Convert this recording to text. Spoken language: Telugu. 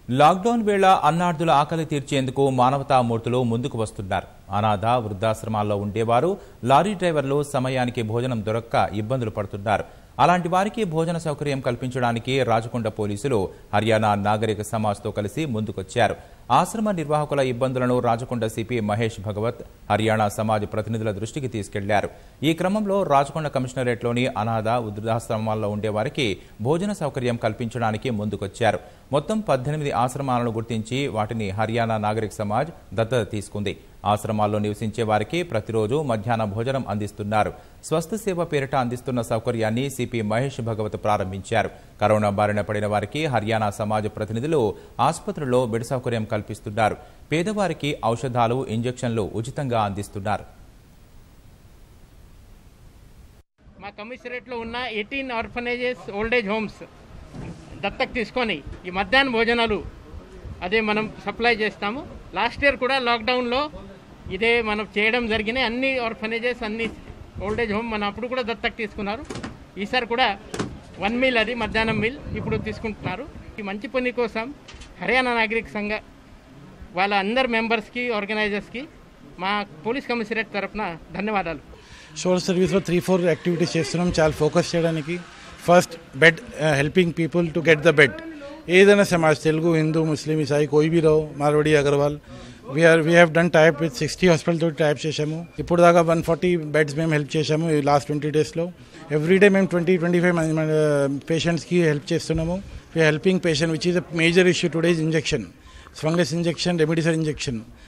లాక్డౌన్ వేళ అన్నార్థుల ఆకలి తీర్చేందుకు మానవతామూర్తులు ముందుకు వస్తున్నారు అనాథ వృద్ధాశ్రమాల్లో ఉండేవారు లారీ డ్రైవర్లు సమయానికి భోజనం దొరక్క ఇబ్బందులు పడుతున్నారు అలాంటి వారికి భోజన సౌకర్యం కల్పించడానికి రాచకొండ పోలీసులు హర్యానా నాగరిక సమాజ్తో కలిసి ముందుకొచ్చారు ఆశ్రమ నిర్వాహకుల ఇబ్బందులను రాచకొండ సిపి మహేష్ భగవత్ హర్యానా సమాజ్ ప్రతినిధుల దృష్టికి తీసుకెళ్లారు ఈ క్రమంలో రాచకొండ కమిషనరేట్లోని అనాథ వృద్ధాశ్రమాల్లో ఉండేవారికి భోజన సౌకర్యం కల్పించడానికి ముందుకొచ్చారు మొత్తం పద్దెనిమిది ఆశ్రమాలను గుర్తించి వాటిని హర్యానా నాగరిక సమాజ్ దత్తత తీసుకుంది ఆశ్రమాల్లో నివసించే వారికి ప్రతిరోజు మధ్యాహ్న భోజనం అందిస్తున్నారు స్వస్థ సేవ పేరిట అందిస్తున్న సౌకర్యాన్ని సిపి మహేష్ భగవత్ ప్రారంభించారు కరోనా బారిన పడిన వారికి హర్యానా సమాజ్ ప్రతినిధులు ఆసుపత్రుల్లో బెడ్ సౌకర్యం కల్పిస్తున్నారు పేదవారికి ఔషధాలు ఇంజెక్షన్లు ఉచితంగా అందిస్తున్నారు మా కమిషనరేట్లో ఉన్న ఎయిటీన్ ఆర్ఫనేజెస్ ఓల్డేజ్ హోమ్స్ దత్తకు తీసుకొని ఈ మధ్యాహ్న భోజనాలు అదే మనం సప్లై చేస్తాము లాస్ట్ ఇయర్ కూడా లాక్డౌన్లో ఇదే మనం చేయడం జరిగినాయి అన్ని ఆర్ఫనేజెస్ అన్ని ఓల్డేజ్ హోమ్ మన అప్పుడు కూడా దత్తకు తీసుకున్నారు ఈసారి కూడా వన్ మీల్ అది మధ్యాహ్నం మీల్ ఇప్పుడు తీసుకుంటున్నారు ఈ మంచి పని కోసం హర్యానా నాగరిక సంఘ వాళ్ళ అందరు మెంబర్స్కి ఆర్గనైజర్స్కి మా పోలీస్ కమిషనరేట్ తరఫున ధన్యవాదాలు సోషల్ సర్వీస్లో త్రీ ఫోర్ యాక్టివిటీస్ చేస్తున్నాం చాలా ఫోకస్ చేయడానికి first bed helping people to get the bed ఏదైనా సమాజ్ తెలుగు హిందూ ముస్లిం ఇసాయి కోయి బి రో Marwadi Agarwal we're we have done tie up with sixty hospital తోటి టైప్ చేశాము ఇప్పుడు దాకా వన్ ఫార్టీ బెడ్స్ మేము హెల్ప్ చేశాము ఈ లాస్ట్ ట్వంటీ డేస్లో ఎవ్రీడే మేము ట్వంటీ ట్వంటీ ఫైవ్ పేషెంట్స్కి హెల్ప్ చేస్తున్నాము we're helping patient which is a major issue today is injection fungus injection remdesivir injection